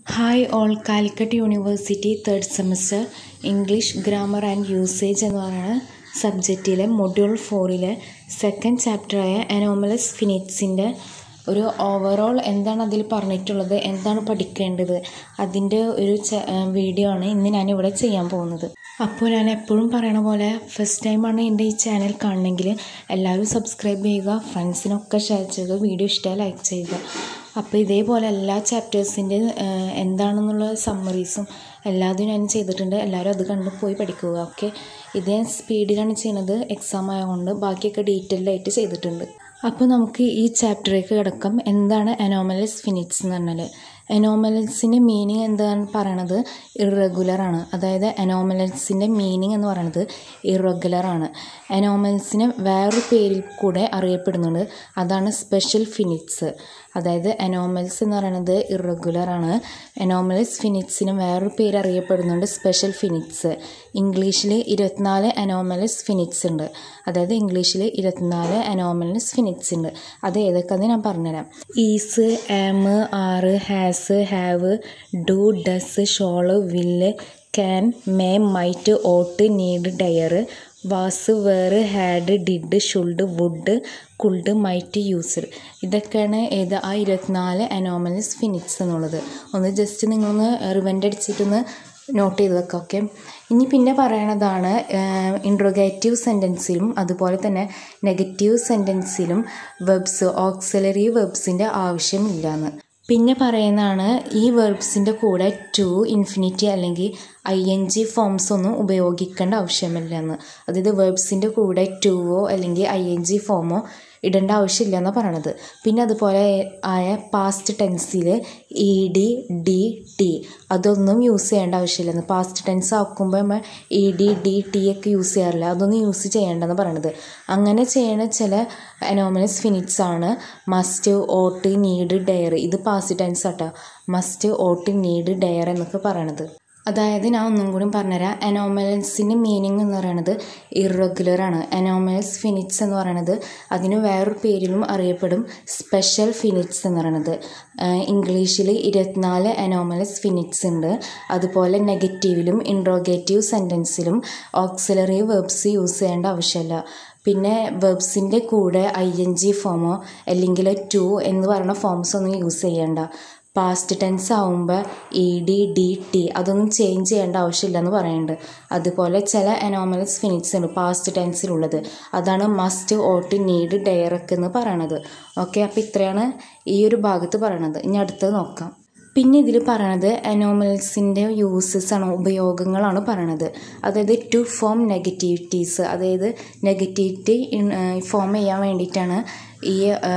hi all Calicut university third semester English grammar and usage എന്ന് പറയുന്ന സബ്ജക്റ്റിലെ module ഫോറിലെ സെക്കൻഡ് ചാപ്റ്ററായ അനോമലസ് ഫിനിറ്റ്സിൻ്റെ ഒരു ഓവറോൾ എന്താണ് അതിൽ പറഞ്ഞിട്ടുള്ളത് എന്താണ് പഠിക്കേണ്ടത് അതിൻ്റെ ഒരു വീഡിയോ ആണ് ഇന്ന് ഞാനിവിടെ ചെയ്യാൻ പോകുന്നത് അപ്പോൾ ഞാൻ എപ്പോഴും പറയണ പോലെ ഫസ്റ്റ് ടൈമാണ് എൻ്റെ ഈ ചാനൽ കാണണമെങ്കിൽ എല്ലാവരും സബ്സ്ക്രൈബ് ചെയ്യുക ഫ്രണ്ട്സിനൊക്കെ ഷെയർ ചെയ്യുക വീഡിയോ ഇഷ്ടമായി ലൈക്ക് ചെയ്യുക അപ്പോൾ ഇതേപോലെ എല്ലാ ചാപ്റ്റേഴ്സിൻ്റെ എന്താണെന്നുള്ള സമ്മറീസും എല്ലാതും ഞാൻ ചെയ്തിട്ടുണ്ട് എല്ലാവരും അത് കണ്ട് പോയി പഠിക്കുക ഓക്കെ ഇത് ഞാൻ സ്പീഡിലാണ് ചെയ്യുന്നത് എക്സാം ആയതുകൊണ്ട് ബാക്കിയൊക്കെ ഡീറ്റെയിൽഡ് ആയിട്ട് ചെയ്തിട്ടുണ്ട് അപ്പോൾ നമുക്ക് ഈ ചാപ്റ്ററിലേക്ക് കിടക്കാം എന്താണ് അനോമലസ് ഫിനിറ്റ്സ് എന്ന് പറഞ്ഞാൽ അനോമലസിൻ്റെ മീനിങ് എന്താണ് പറയണത് ഇറഗുലർ ആണ് അതായത് അനോമലസിൻ്റെ മീനിങ് എന്ന് പറയുന്നത് ഇറഗുലർ ആണ് അനോമൽസിനെ വേറൊരു പേരിൽ കൂടെ അറിയപ്പെടുന്നുണ്ട് അതാണ് സ്പെഷ്യൽ ഫിനിറ്റ്സ് അതായത് അനോമൽസ് എന്ന് പറയുന്നത് ഇറഗുലർ ആണ് അനോമലസ് ഫിനിറ്റ്സിന് വേറൊരു പേര് അറിയപ്പെടുന്നുണ്ട് സ്പെഷ്യൽ ഫിനിറ്റ്സ് ഇംഗ്ലീഷിൽ ഇരുപത്തിനാല് അനോമലസ് ഫിനിറ്റ്സ് ഉണ്ട് അതായത് ഇംഗ്ലീഷിൽ ഇരുപത്തിനാല് അനോമലസ് ഫിനിറ്റ്സ് ഉണ്ട് അത് ഏതൊക്കെയെന്ന് ഞാൻ പറഞ്ഞുതരാം is am are has have do does shall will can may might ought need dare was were had did should would could might used ഇതൊക്കെയാണ് ഏത് ആ ഇരുപത്തിനാല് അനോമലസ് ഫിനിറ്റ്സ് എന്നുള്ളത് ഒന്ന് ജസ്റ്റ് നിങ്ങളൊന്ന് റിവൻ്റ് അടിച്ചിട്ടൊന്ന് നോട്ട് ചെയ്ത് വെക്കാം ഓക്കെ ഇനി പിന്നെ പറയണതാണ് ഇൻട്രോഗേറ്റീവ് സെൻറ്റൻസിലും അതുപോലെ തന്നെ നെഗറ്റീവ് സെൻറ്റൻസിലും വെബ്സ് ഓക്സിലറി വെബ്സിൻ്റെ ആവശ്യമില്ല എന്ന് പിന്നെ പറയുന്നതാണ് ഈ വെർബ്സിൻ്റെ കൂടെ ടു ഇൻഫിനിറ്റി അല്ലെങ്കിൽ ഐ എൻ ജി ഫോംസ് ഒന്നും ഉപയോഗിക്കേണ്ട ആവശ്യമില്ല എന്ന് അതായത് വെർബ്സിൻ്റെ കൂടെ ടുവോ അല്ലെങ്കിൽ ഐ എൻ ജി ഫോമോ ഇടേണ്ട ആവശ്യമില്ല എന്നാണ് പറയണത് പിന്നെ അതുപോലെ ആയ പാസ്റ്റ് ടെൻസിൽ ഇ ഡി ഡി ടി അതൊന്നും യൂസ് ചെയ്യേണ്ട ആവശ്യമില്ലെന്ന് പാസ്റ്റ് ടെൻസ് ആക്കുമ്പോൾ നമ്മൾ ഇ ഡി ഡി ടി ഒക്കെ യൂസ് ചെയ്യാറില്ല അതൊന്നും യൂസ് ചെയ്യേണ്ടെന്ന് പറയണത് അങ്ങനെ ചെയ്യണ ചില അനോമലസ് ഫിനിറ്റ്സ് ആണ് മസ്റ്റ് ഓട്ട് നീഡ് ഡയർ ഇത് പാസ്റ്റ് ടെൻസ് ആട്ടോ മസ്റ്റ് ഓട്ട് നീഡ് ഡയർ എന്നൊക്കെ പറയണത് അതായത് ഞാൻ ഒന്നും കൂടി പറഞ്ഞുതരാം അനോമലസിൻ്റെ മീനിങ് എന്ന് പറയുന്നത് ഇറഗുലർ ആണ് അനോമലസ് ഫിനിറ്റ്സ് എന്ന് പറയുന്നത് അതിന് വേറൊരു പേരിലും അറിയപ്പെടും സ്പെഷ്യൽ ഫിനിറ്റ്സ് എന്ന് പറയുന്നത് ഇംഗ്ലീഷിൽ ഇരുപത്തിനാല് അനോമലസ് ഫിനിറ്റ്സ് ഉണ്ട് അതുപോലെ നെഗറ്റീവിലും ഇൻട്രോഗേറ്റീവ് സെൻറ്റൻസിലും ഓക്സിലറി വെർബ്സ് യൂസ് ചെയ്യേണ്ട ആവശ്യമില്ല പിന്നെ വെർബ്സിൻ്റെ കൂടെ ഐ എൻ ജി ഫോമോ അല്ലെങ്കിൽ ടു എന്ന് പറയുന്ന ഫോംസ് ഒന്നും യൂസ് ചെയ്യേണ്ട പാസ്റ്റ് ടെൻസ് ആവുമ്പോൾ ഇ ഡി ഡി ടി അതൊന്നും ചേഞ്ച് ചെയ്യേണ്ട ആവശ്യമില്ല എന്ന് പറയുന്നുണ്ട് അതുപോലെ ചില അനോമലസ് ഫിനിറ്റ്സ് ഉണ്ട് പാസ്റ്റ് ടെൻസിലുള്ളത് അതാണ് മസ്റ്റ് ഓട്ട് നീഡ് ഡയറക്ക് എന്ന് പറയണത് ഓക്കെ അപ്പോൾ ഇത്രയാണ് ഈ ഒരു ഭാഗത്ത് പറയണത് ഇനി അടുത്തത് നോക്കാം പിന്നെ ഇതിൽ പറയണത് അനോമൽസിൻ്റെ യൂസസ് ആണ് ഉപയോഗങ്ങളാണ് പറയണത് അതായത് ടു ഫോം നെഗറ്റിവിറ്റീസ് അതായത് നെഗറ്റിവിറ്റി ഫോം ചെയ്യാൻ വേണ്ടിയിട്ടാണ് ഈ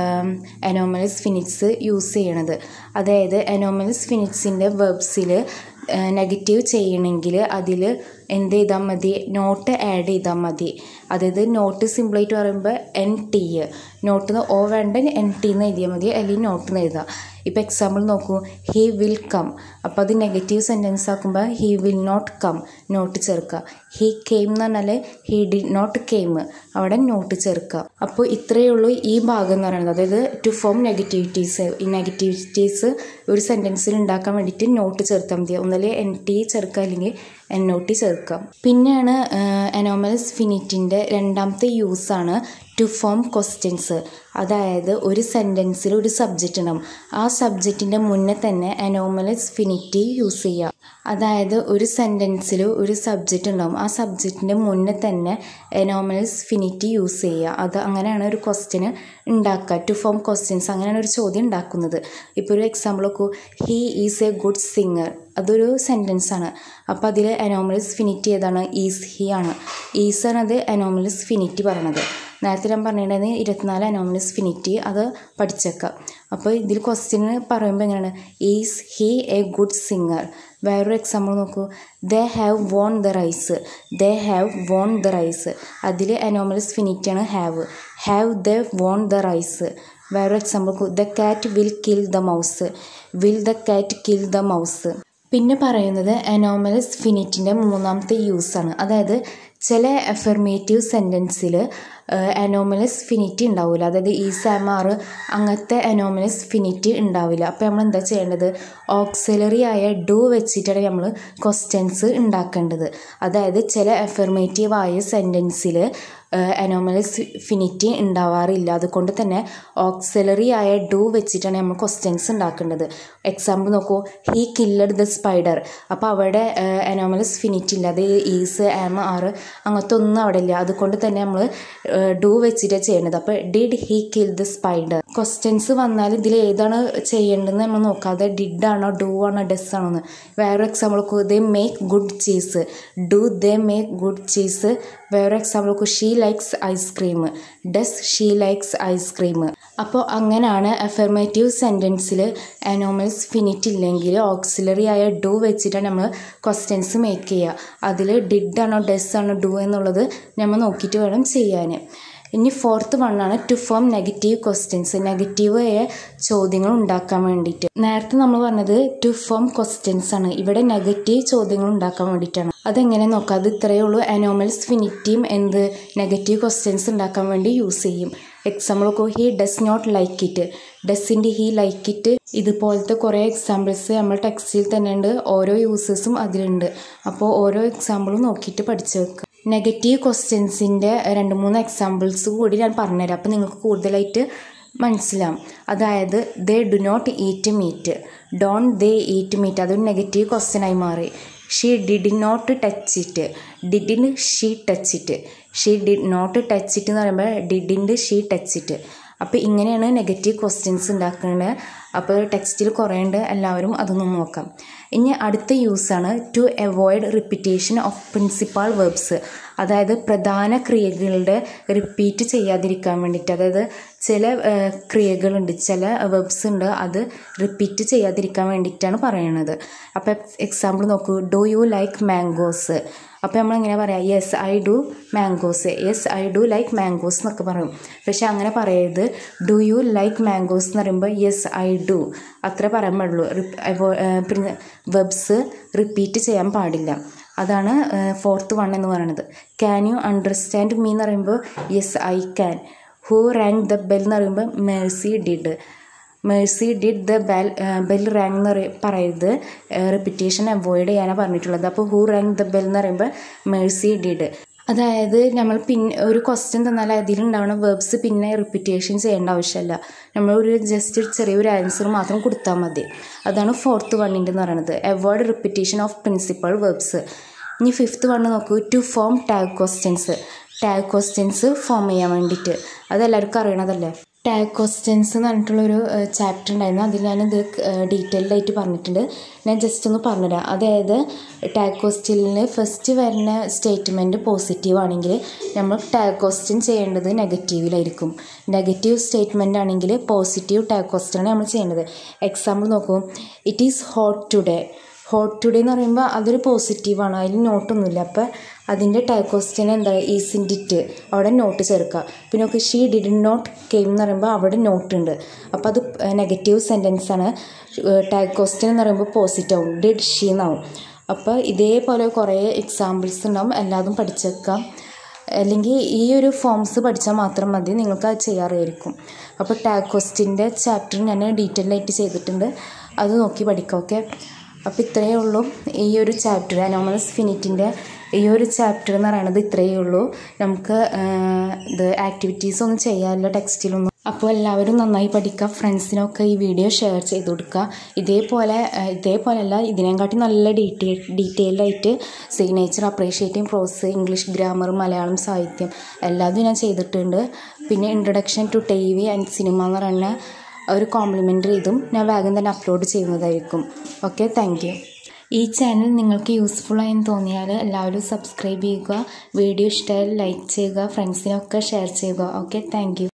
അനോമലസ് ഫിനിറ്റ്സ് യൂസ് ചെയ്യണത് അതായത് അനോമലസ് ഫിനിറ്റ്സിൻ്റെ വെബ്സിൽ നെഗറ്റീവ് ചെയ്യണമെങ്കിൽ അതിൽ എന്ത് ചെയ്താൽ മതി നോട്ട് ആഡ് ചെയ്താൽ മതി അതായത് നോട്ട് സിമ്പിളായിട്ട് പറയുമ്പോൾ എൻ ടി നോട്ട് ഓ വേണ്ട എൻ ടി എന്ന് എഴുതിയാൽ മതി അല്ലെങ്കിൽ നോട്ട് എന്ന് എഴുതുക ഇപ്പോൾ എക്സാമ്പിൾ നോക്കൂ ഹി വിൽ കം അപ്പോൾ അത് നെഗറ്റീവ് സെൻറ്റൻസ് ആക്കുമ്പോൾ he will not come not ചേർക്കുക ഹി കെയിം എന്ന് പറഞ്ഞാൽ ഹി ഡി നോട്ട് കെയിം അവിടെ നോട്ട് ചേർക്കുക അപ്പോൾ ഇത്രയേ ഉള്ളൂ ഈ ഭാഗം എന്ന് പറയുന്നത് അതായത് ടു ഫോം നെഗറ്റിവിറ്റീസ് ഈ നെഗറ്റിവിറ്റീസ് ഒരു സെൻറ്റൻസിൽ ഉണ്ടാക്കാൻ വേണ്ടിയിട്ട് നോട്ട് ചേർത്താൽ മതി ഒന്നല്ലേ എൻ ടി ചേർക്കുക അല്ലെങ്കിൽ എൻ ഒ ടി ചേർക്കാം പിന്നെയാണ് അനോമലസ് ഫിനിറ്റിൻ്റെ രണ്ടാമത്തെ യൂസാണ് ടു ഫോം ക്വസ്റ്റ്യൻസ് അതായത് ഒരു സെൻറ്റൻസിൽ ഒരു സബ്ജക്റ്റ് ഉണ്ടാവും ആ സബ്ജക്റ്റിൻ്റെ മുന്നേ തന്നെ അനോമലസ് ഫിനിറ്റി യൂസ് ചെയ്യുക അതായത് ഒരു സെൻറ്റൻസിൽ ഒരു സബ്ജക്റ്റ് ഉണ്ടാവും ആ സബ്ജക്റ്റിൻ്റെ മുന്നേ തന്നെ എനോമലസ് ഫിനിറ്റി യൂസ് ചെയ്യുക അത് അങ്ങനെയാണ് ഒരു ക്വസ്റ്റ്യന് ഉണ്ടാക്കുക ടു ഫോം ക്വസ്റ്റ്യൻസ് അങ്ങനെയാണ് ഒരു ചോദ്യം ഉണ്ടാക്കുന്നത് ഇപ്പോൾ ഒരു എക്സാമ്പിൾ നോക്കൂ he is a good singer അതൊരു സെൻറ്റൻസ് ആണ് അപ്പോൾ അതിൽ അനോമലസ് ഫിനിറ്റി ഏതാണ് ഈസ് ഹി ആണ് ഈസ് ആണ് അത് അനോമലസ് ഫിനിറ്റി പറയണത് നേരത്തെ ഞാൻ പറഞ്ഞിട്ടുണ്ടായിരുന്നു ഇരുപത്തിനാല് അനോമലസ് ഫിനിറ്റി അത് പഠിച്ചേക്കാം അപ്പോൾ ഇതിൽ ക്വസ്റ്റ്യന് പറയുമ്പോൾ എങ്ങനെയാണ് is he a good singer വേറൊരു എക്സാമ്പിൾ നോക്കൂ they have won the race they have won the race അതിൽ അനോമലസ് ഫിനിറ്റിയാണ് have have the won the race വേറൊരു എക്സാമ്പിൾ നോക്കൂ the cat will kill the mouse will the cat kill the mouse പിന്നെ പറയുന്നത് anomalous ഫിനിറ്റിൻ്റെ മൂന്നാമത്തെ യൂസാണ് അതായത് ചില affirmative സെൻറ്റൻസിൽ anomalous ഫിനിറ്റി ഉണ്ടാവില്ല അതായത് ഈ സാമാർ അങ്ങനത്തെ അനോമലസ് ഫിനിറ്റി ഉണ്ടാവില്ല അപ്പോൾ നമ്മൾ എന്താ ചെയ്യേണ്ടത് ഓക്സിലറി ആയ ഡു വെച്ചിട്ടാണ് നമ്മൾ ക്വസ്റ്റ്യൻസ് ഉണ്ടാക്കേണ്ടത് അതായത് ചില അഫർമേറ്റീവ് ആയ സെൻറ്റൻസിൽ അനോമലസ് ഫിനിറ്റി ഉണ്ടാവാറില്ല അതുകൊണ്ട് തന്നെ ഓക്സിലറി ആയ ഡു വെച്ചിട്ടാണ് നമ്മൾ ക്വസ്റ്റ്യൻസ് ഉണ്ടാക്കേണ്ടത് എക്സാമ്പിൾ നോക്കൂ ഹീ കില്ലഡ് ദ സ്പൈഡർ അപ്പോൾ അവിടെ അനോമലസ് ഫിനിറ്റി ഇല്ല അത് ഈസ് ആം ആർ അങ്ങനത്തെ ഒന്നും അവിടെ ഇല്ല അതുകൊണ്ട് തന്നെ നമ്മൾ ഡു വെച്ചിട്ടാണ് ചെയ്യേണ്ടത് അപ്പോൾ did he kill the spider questions വന്നാൽ ഇതിൽ ഏതാണ് ചെയ്യേണ്ടതെന്ന് നമ്മൾ നോക്കാതെ ഡിഡ് ആണോ ഡു ആണോ ഡെസ് ആണോ എന്ന് വേറെ എക്സാമ്പിൾ നോക്കൂ they make good cheese do they make good cheese വേറെ എക്സാമ്പിൾ നോക്കൂ she likes ice cream does she likes ice cream അപ്പോൾ അങ്ങനെയാണ് അഫർമേറ്റീവ് സെൻറ്റൻസിൽ അനോമൽസ് ഫിനിറ്റ് ഇല്ലെങ്കിൽ ഓക്സിലറി ആയ ഡു വെച്ചിട്ടാണ് നമ്മൾ ക്വസ്റ്റ്യൻസ് മേക്ക് ചെയ്യുക അതിൽ ഡിഡ് ആണോ ഡെസ് ആണോ ഡു എന്നുള്ളത് നമ്മൾ നോക്കിയിട്ട് വേണം ചെയ്യാൻ ഇനി ഫോർത്ത് വണ്ണാണ് to form negative questions negative ആയ ചോദ്യങ്ങൾ ഉണ്ടാക്കാൻ വേണ്ടിയിട്ട് നേരത്തെ നമ്മൾ പറഞ്ഞത് ടു ഫോം ക്വസ്റ്റ്യൻസ് ആണ് ഇവിടെ നെഗറ്റീവ് ചോദ്യങ്ങൾ ഉണ്ടാക്കാൻ വേണ്ടിയിട്ടാണ് അതെങ്ങനെ നോക്കാം അത് ഇത്രയേ ഉള്ളൂ അനോമൽസ് ഫിനിറ്റിയും എന്ത് നെഗറ്റീവ് ക്വസ്റ്റ്യൻസ് ഉണ്ടാക്കാൻ വേണ്ടി യൂസ് ചെയ്യും എക്സാമ്പിൾ നോക്കൂ he does not like it ഡസിൻ്റെ ഹി ലൈക്ക് ഇറ്റ് ഇതുപോലത്തെ കുറേ എക്സാമ്പിൾസ് നമ്മൾ ടെക്സ്റ്റിൽ തന്നെ ഉണ്ട് ഓരോ യൂസേഴ്സും അതിലുണ്ട് അപ്പോൾ ഓരോ എക്സാമ്പിളും നോക്കിയിട്ട് പഠിച്ചു വെക്കുക നെഗറ്റീവ് ക്വസ്റ്റ്യൻസിൻ്റെ രണ്ട് മൂന്ന് എക്സാമ്പിൾസ് കൂടി ഞാൻ പറഞ്ഞുതരാം അപ്പോൾ നിങ്ങൾക്ക് കൂടുതലായിട്ട് മനസ്സിലാവും അതായത് they do not eat meat don't they eat meat അതൊരു നെഗറ്റീവ് ക്വസ്റ്റ്യനായി മാറി she did not touch it ഡിഡിന് she touch it she did not touch it എന്ന് പറയുമ്പോൾ ഡിഡിൻ്റെ ഷീ ടച്ച് ഇറ്റ് അപ്പോൾ ഇങ്ങനെയാണ് നെഗറ്റീവ് ക്വസ്റ്റ്യൻസ് ഉണ്ടാക്കുന്നത് അപ്പോൾ ടെക്സ്റ്റിൽ കുറേ ഉണ്ട് എല്ലാവരും അതൊന്ന് നോക്കാം ഇനി അടുത്ത യൂസാണ് to avoid repetition of principal verbs അതായത് പ്രധാന ക്രിയകളുടെ റിപ്പീറ്റ് ചെയ്യാതിരിക്കാൻ വേണ്ടിയിട്ട് അതായത് ചില ക്രിയകളുണ്ട് ചില വെർബ്സ് ഉണ്ട് അത് റിപ്പീറ്റ് ചെയ്യാതിരിക്കാൻ വേണ്ടിയിട്ടാണ് പറയുന്നത് അപ്പോൾ എക്സാമ്പിൾ നോക്കൂ ഡു യു ലൈക്ക് മാംഗോസ് അപ്പോൾ നമ്മൾ എങ്ങനെ പറയാം yes I do mangoes yes I do like mangoes എന്നൊക്കെ പറയും പക്ഷേ അങ്ങനെ പറയരുത് ഡു യു ലൈക്ക് മാംഗോസ് എന്ന് പറയുമ്പോൾ യെസ് ഐ ഡു അത്ര പറയാൻ പാടുള്ളൂ വെബ്സ് റിപ്പീറ്റ് ചെയ്യാൻ പാടില്ല അതാണ് ഫോർത്ത് വൺ എന്ന് പറയുന്നത് ക്യാൻ യു അണ്ടർസ്റ്റാൻഡ് മീ എന്ന് പറയുമ്പോൾ yes I can who rang the bell എന്ന് പറയുമ്പോൾ Mercy did Mercy did the bell bell rang എന്ന് പറയ പറയരുത് റിപ്പീറ്റേഷൻ അവോയ്ഡ് ചെയ്യാനാണ് പറഞ്ഞിട്ടുള്ളത് അപ്പോൾ ഹൂ റാങ്ക് ദ ബെൽ എന്ന് പറയുമ്പോൾ മേഴ്സി ഡിഡ് അതായത് നമ്മൾ പിന്നെ ഒരു ക്വസ്റ്റ്യൻ തന്നാൽ അതിലുണ്ടാവുന്ന വേർബ്സ് പിന്നെ റിപ്പീറ്റേഷൻ ചെയ്യേണ്ട ആവശ്യമില്ല നമ്മൾ ഒരു ജസ്റ്റ് ചെറിയൊരു ആൻസർ മാത്രം കൊടുത്താൽ മതി അതാണ് ഫോർത്ത് വണ്ണിൻ്റെ എന്ന് പറയുന്നത് avoid repetition of principal verbs ഇനി ഫിഫ്ത്ത് വണ്ണ് നോക്കൂ to form tag questions tag questions form ചെയ്യാൻ വേണ്ടിയിട്ട് അതെല്ലാവർക്കും അറിയണതല്ലേ ടാഗ് ക്വസ്റ്റ്യൻസ് എന്ന് പറഞ്ഞിട്ടുള്ളൊരു ചാപ്റ്റർ ഉണ്ടായിരുന്നു അതിൽ ഞാനിത് ഡീറ്റെയിൽഡ് ആയിട്ട് പറഞ്ഞിട്ടുണ്ട് ഞാൻ ജസ്റ്റ് ഒന്ന് പറഞ്ഞുതരാം അതായത് ടാഗ് ക്വസ്റ്റ്യനിൽ ഫസ്റ്റ് വരുന്ന സ്റ്റേറ്റ്മെൻറ്റ് പോസിറ്റീവ് ആണെങ്കിൽ നമ്മൾ ടാഗ് ക്വസ്റ്റ്യൻ ചെയ്യേണ്ടത് നെഗറ്റീവിലായിരിക്കും നെഗറ്റീവ് സ്റ്റേറ്റ്മെൻ്റ് ആണെങ്കിൽ പോസിറ്റീവ് ടാഗ് ക്വസ്റ്റ്യനാണ് നമ്മൾ ചെയ്യേണ്ടത് എക്സാമ്പിൾ നോക്കൂ it is hot today hot today എന്ന് പറയുമ്പോൾ അതൊരു പോസിറ്റീവാണ് അതിൽ നോട്ടൊന്നുമില്ല അപ്പോൾ അതിൻ്റെ ടാഗ് ക്വസ്റ്റ്യൻ എന്താ ഈസിൻഡിറ്റ് അവിടെ നോട്ട് ചേർക്കുക പിന്നെ നോക്ക് ഷീ ഡിഡ് നോട്ട് കെയിം എന്ന് പറയുമ്പോൾ അവിടെ നോട്ട് ഉണ്ട് അപ്പോൾ അത് നെഗറ്റീവ് സെൻറ്റൻസ് ആണ് ടാഗ് ക്വസ്റ്റ്യൻ എന്ന് പറയുമ്പോൾ പോസിറ്റീവ് ആവും ഡിഡ് ഷീ എന്നാവും അപ്പോൾ ഇതേപോലെ കുറേ എക്സാമ്പിൾസ് ഉണ്ടാവും എല്ലാതും പഠിച്ചേക്കാം അല്ലെങ്കിൽ ഈ ഒരു ഫോംസ് പഠിച്ചാൽ മാത്രം മതി നിങ്ങൾക്ക് അത് ചെയ്യാറായിരിക്കും അപ്പോൾ ടാഗ് ക്വസ്റ്റ്യൻ്റെ ചാപ്റ്റർ ഞാൻ ഡീറ്റെയിൽ ആയിട്ട് ചെയ്തിട്ടുണ്ട് അത് നോക്കി പഠിക്കാം ഓക്കെ അപ്പോൾ ഇത്രയേ ഉള്ളൂ ഈ ഒരു ചാപ്റ്റർ അനോമലസ് ഫിനിറ്റിൻ്റെ ഈ ഒരു ചാപ്റ്റർ എന്ന് പറയുന്നത് ഇത്രയേ ഉള്ളൂ നമുക്ക് ഇത് ആക്ടിവിറ്റീസ് ഒന്നും ചെയ്യാനില്ല ടെക്സ്റ്റിലൊന്നും അപ്പോൾ എല്ലാവരും നന്നായി പഠിക്കുക ഫ്രണ്ട്സിനൊക്കെ ഈ വീഡിയോ ഷെയർ ചെയ്ത് കൊടുക്കുക ഇതേപോലെ ഇതേപോലെയല്ല ഇതിനെക്കാട്ടി നല്ല ഡീറ്റെയിൽ ഡീറ്റെയിൽഡ് ആയിട്ട് signature appreciating prose English grammar Malayalam സാഹിത്യം എല്ലാതും ഞാൻ ചെയ്തിട്ടുണ്ട് പിന്നെ introduction to T V and cinema എന്ന് പറയുന്ന ഒരു കോംപ്ലിമെൻ്ററി ഇതും ഞാൻ വേഗം തന്നെ അപ്ലോഡ് ചെയ്യുന്നതായിരിക്കും ഓക്കെ താങ്ക് യു ഈ ചാനൽ നിങ്ങൾക്ക് യൂസ്ഫുള്ളായെന്ന് തോന്നിയാൽ എല്ലാവരും സബ്സ്ക്രൈബ് ചെയ്യുക വീഡിയോ ഇഷ്ടമായാൽ ലൈക്ക് ചെയ്യുക ഫ്രണ്ട്സിനൊക്കെ ഷെയർ ചെയ്യുക ഓക്കെ താങ്ക്